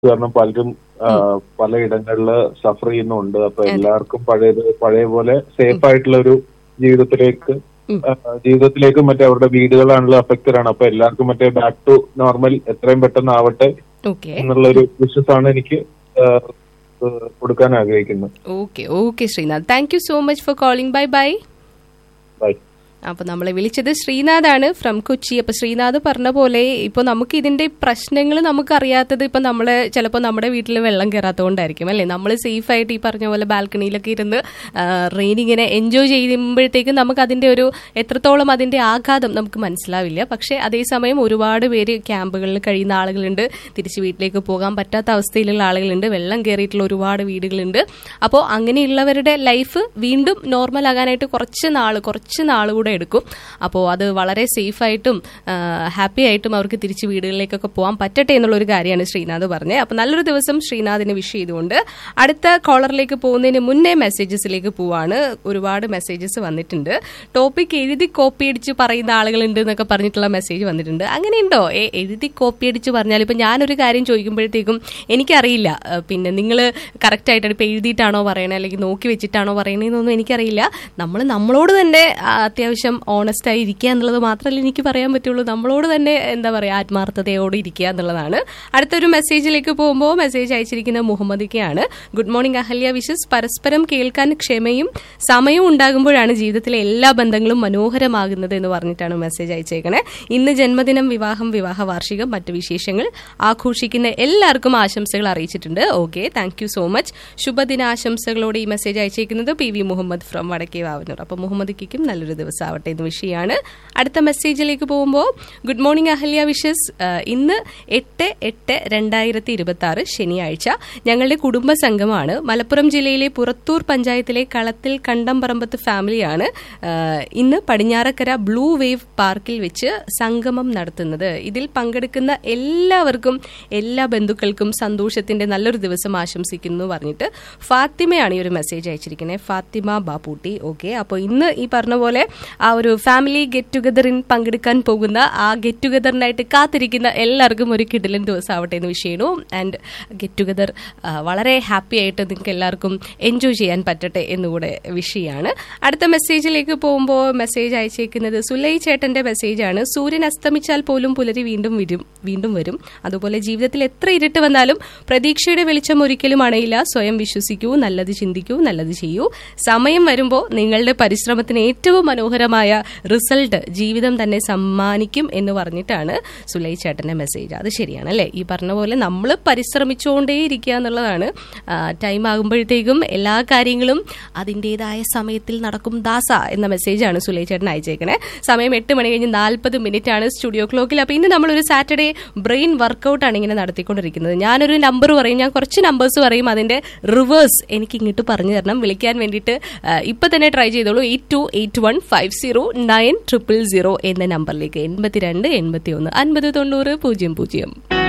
കാരണം പലരും ആ, പലയിടങ്ങളില് സഫർ ചെയ്യുന്നുണ്ട് അപ്പൊ എല്ലാവർക്കും പഴയത് പഴയ പോലെ സേഫ് ആയിട്ടുള്ള ഒരു ജീവിതത്തിലേക്ക് ഉം. ആ, ജീവിതത്തിലേക്ക് മറ്റേ അവരുടെ വീടുകളാണല്ലോ അഫക്റ്റഡ് ആണ് അപ്പൊ എല്ലാവർക്കും മറ്റേ ബാക്ക് ടു നോർമൽ എത്രയും പെട്ടെന്ന് ആവട്ടെ ഓക്കെ എന്നുള്ള ഒരു വിശ്വസാണ് എനിക്ക് ആ, ആ, കൊടുക്കാൻ ആഗ്രഹിക്കുന്നത് okay okay Sreenath thank you so much for calling bye bye bye അപ്പോൾ നമ്മളെ വിളിച്ചത് ശ്രീനാഥാണ് ഫ്രം കൊച്ചി അപ്പോൾ ശ്രീനാഥ് പറഞ്ഞ പോലെ ഇപ്പോൾ നമുക്ക് ഇതിന്റെ പ്രശ്നങ്ങൾ നമുക്ക് അറിയാത്തത് ഇപ്പം നമ്മൾ ചിലപ്പോൾ നമ്മുടെ വീട്ടിൽ വെള്ളം കയറാത്തതുകൊണ്ടായിരിക്കും അല്ലേ നമ്മൾ സേഫ് ആയിട്ട് ഈ പറഞ്ഞ പോലെ ബാൽക്കണിയിലൊക്കെ ഇരുന്ന് റെയിൻ ഇങ്ങനെ എൻജോയ് ചെയ്യുമ്പോഴത്തേക്കും നമുക്ക് അതിന്റെ ഒരു എത്രത്തോളം അതിന്റെ ആഘാതം നമുക്ക് മനസ്സിലാവില്ല പക്ഷേ അതേസമയം ഒരുപാട് പേര് ക്യാമ്പുകളിൽ കഴിയുന്ന ആളുകളുണ്ട് തിരിച്ച് വീട്ടിലേക്ക് പോകാൻ പറ്റാത്ത അവസ്ഥയിലുള്ള ആളുകളുണ്ട് വെള്ളം കയറിയിട്ടുള്ള ഒരുപാട് വീടുകളുണ്ട് അപ്പോൾ അങ്ങനെയുള്ളവരുടെ ലൈഫ് വീണ്ടും നോർമൽ ആകാനായിട്ട് കുറച്ച് നാൾ കുറച്ച് നാൾ കൂടെ എടുക്കും അപ്പോൾ അത് വളരെ സേഫായിട്ടും ഹാപ്പി ആയിട്ടും അവർക്ക് തിരിച്ച് വീടുകളിലേക്കൊക്കെ പോകാൻ പറ്റട്ടെ എന്നുള്ളൊരു കാര്യമാണ് ശ്രീനാഥ് പറഞ്ഞത് അപ്പോൾ നല്ലൊരു ദിവസം ശ്രീനാഥിനെ വിഷ് ചെയ്തുകൊണ്ട് അടുത്ത കോളറിലേക്ക് പോകുന്നതിന് മുന്നേ മെസ്സേജസിലേക്ക് പോവാണ് ഒരുപാട് മെസ്സേജസ് വന്നിട്ടുണ്ട് ടോപ്പിക് എഴുതി കോപ്പി അടിച്ച് പറയുന്ന ആളുകളുണ്ട് എന്നൊക്കെ പറഞ്ഞിട്ടുള്ള മെസ്സേജ് വന്നിട്ടുണ്ട് അങ്ങനെയുണ്ടോ ഏ എഴുതി കോപ്പി അടിച്ച് പറഞ്ഞാൽ ഇപ്പം ഞാനൊരു കാര്യം ചോദിക്കുമ്പോഴത്തേക്കും എനിക്കറിയില്ല ഏഹ് പിന്നെ നിങ്ങൾ കറക്റ്റായിട്ട് ഇപ്പം എഴുതിയിട്ടാണോ പറയണത് അല്ലെങ്കിൽ നോക്കി വെച്ചിട്ടാണോ പറയണതെന്നൊന്നും എനിക്കറിയില്ല നമ്മൾ നമ്മളോട് തന്നെ ആ, അത്യാവശ്യം ഓണസ്റ്റ് ആയി ഇരിക്കുക എന്നുള്ളത് മാത്രമല്ല എനിക്ക് പറയാൻ പറ്റുള്ളൂ നമ്മളോട് തന്നെ എന്താ പറയുക ആത്മാർത്ഥതയോടെ ഇരിക്കുക എന്നുള്ളതാണ് അടുത്തൊരു മെസ്സേജിലേക്ക് പോകുമ്പോൾ മെസ്സേജ് അയച്ചിരിക്കുന്ന മുഹമ്മദിക്കയാണ് ഗുഡ് മോർണിംഗ് അഹല്യ വിഷസ് പരസ്പരം കേൾക്കാൻ ക്ഷമയും സമയവും ഉണ്ടാകുമ്പോഴാണ് ജീവിതത്തിലെ എല്ലാ ബന്ധങ്ങളും മനോഹരമാകുന്നത് എന്ന് പറഞ്ഞിട്ടാണ് മെസ്സേജ് അയച്ചേക്കണേ ഇന്ന് ജന്മദിനം വിവാഹം വിവാഹ വാർഷികം മറ്റു വിശേഷങ്ങൾ ആഘോഷിക്കുന്ന എല്ലാവർക്കും ആശംസകൾ അറിയിച്ചിട്ടുണ്ട് okay thank you so much ശുഭദിനാശംസകളോടെ ഈ മെസ്സേജ് അയച്ചേക്കുന്നത് P V Muhammad from Vadakke Vavanoor അപ്പോൾ മുഹമ്മദിക്കും നല്ലൊരു ദിവസം ആവട്ടെ എന്ന് വിഷയമാണ് അടുത്ത മെസ്സേജിലേക്ക് പോകുമ്പോൾ ഗുഡ് മോർണിംഗ് അഹല്യ വിഷസ് ഇന്ന് എട്ട് എട്ട് രണ്ടായിരത്തി ഇരുപത്തി ആറ് ശനിയാഴ്ച ഞങ്ങളുടെ കുടുംബ സംഘമാണ് മലപ്പുറം ജില്ലയിലെ പുറത്തൂർ പഞ്ചായത്തിലെ കളത്തിൽ കണ്ടംപറമ്പത്ത് ഫാമിലിയാണ് ആ, ഇന്ന് പടിഞ്ഞാറക്കര ബ്ലൂ വേവ് പാർക്കിൽ വെച്ച് സംഗമം നടത്തുന്നത് ഇതിൽ പങ്കെടുക്കുന്ന എല്ലാവർക്കും എല്ലാ ബന്ധുക്കൾക്കും സന്തോഷത്തിന്റെ നല്ലൊരു ദിവസം ആശംസിക്കുന്നു പറഞ്ഞിട്ട് ഫാത്തിമയാണ് ഈ ഒരു മെസ്സേജ് അയച്ചിരിക്കുന്നത് ഫാത്തിമ ബാപ്പൂട്ടി ഓക്കെ അപ്പോൾ ഇന്ന് ഈ പറഞ്ഞ പോലെ ആ ഒരു ഫാമിലി ഗെറ്റ് ടുഗദറിൻ പങ്കെടുക്കാൻ പോകുന്ന ആ ഗെറ്റ് ടുഗദറിനായിട്ട് കാത്തിരിക്കുന്ന എല്ലാവർക്കും ഒരു കിടിലൻ ദിവസം ആവട്ടെ എന്ന് വിഷയണു ആൻഡ് ഗെറ്റ് ടുഗദർ വളരെ ഹാപ്പി ആയിട്ട് നിങ്ങൾക്ക് എല്ലാവർക്കും എൻജോയ് ചെയ്യാൻ പറ്റട്ടെ എന്നുകൂടെ വിഷയമാണ് അടുത്ത മെസ്സേജിലേക്ക് പോകുമ്പോൾ മെസ്സേജ് അയച്ചേക്കുന്നത് സുലൈ ചേട്ടന്റെ മെസ്സേജാണ് സൂര്യൻ അസ്തമിച്ചാൽ പോലും പുലരി വീണ്ടും വരും വീണ്ടും വരും അതുപോലെ ജീവിതത്തിൽ എത്ര ഇരുട്ട് വന്നാലും പ്രതീക്ഷയുടെ വെളിച്ചം ഒരിക്കലും അണയില്ല സ്വയം വിശ്വസിക്കൂ നല്ലത് ചിന്തിക്കൂ നല്ലത് ചെയ്യൂ സമയം വരുമ്പോൾ നിങ്ങളുടെ പരിശ്രമത്തിന് ഏറ്റവും മനോഹരമായ റിസൾട്ട് ജീവിതം തന്നെ സമ്മാനിക്കും എന്ന് പറഞ്ഞിട്ടാണ് സുലൈ ചേട്ടന്റെ മെസ്സേജ് അത് ശരിയാണ് അല്ലേ ഈ പറഞ്ഞ പോലെ നമ്മൾ പരിശ്രമിച്ചുകൊണ്ടേ ഇരിക്കുക എന്നുള്ളതാണ് ടൈം ആകുമ്പോഴത്തേക്കും എല്ലാ കാര്യങ്ങളും അതിൻ്റെതായ സമയത്തിൽ നടക്കും ദാസ എന്ന മെസ്സേജാണ് സുലൈ ചേട്ടൻ അയച്ചേക്കണേ സമയം എട്ട് മണി കഴിഞ്ഞ് നാൽപ്പത് മിനിറ്റ് ആണ് സ്റ്റുഡിയോ ക്ലോക്കിൽ അപ്പോൾ ഇന്ന് നമ്മളൊരു സാറ്റർഡേ ബ്രെയിൻ വർക്കൗട്ടാണ് ഇങ്ങനെ നടത്തിക്കൊണ്ടിരിക്കുന്നത് ഞാനൊരു നമ്പർ പറയും ഞാൻ കുറച്ച് നമ്പേഴ്സ് പറയും അതിന്റെ റിവേഴ്സ് എനിക്ക് ഇങ്ങോട്ട് പറഞ്ഞു തരണം വിളിക്കാൻ വേണ്ടിയിട്ട് ആ, ഇപ്പൊ തന്നെ ട്രൈ ചെയ്തോളൂ eight two eight one five zero nine triple zero എന്ന നമ്പറിലേക്ക് എൺപത്തിരണ്ട് എൺപത്തി ഒന്ന് അൻപത് തൊണ്ണൂറ് പൂജ്യം പൂജ്യം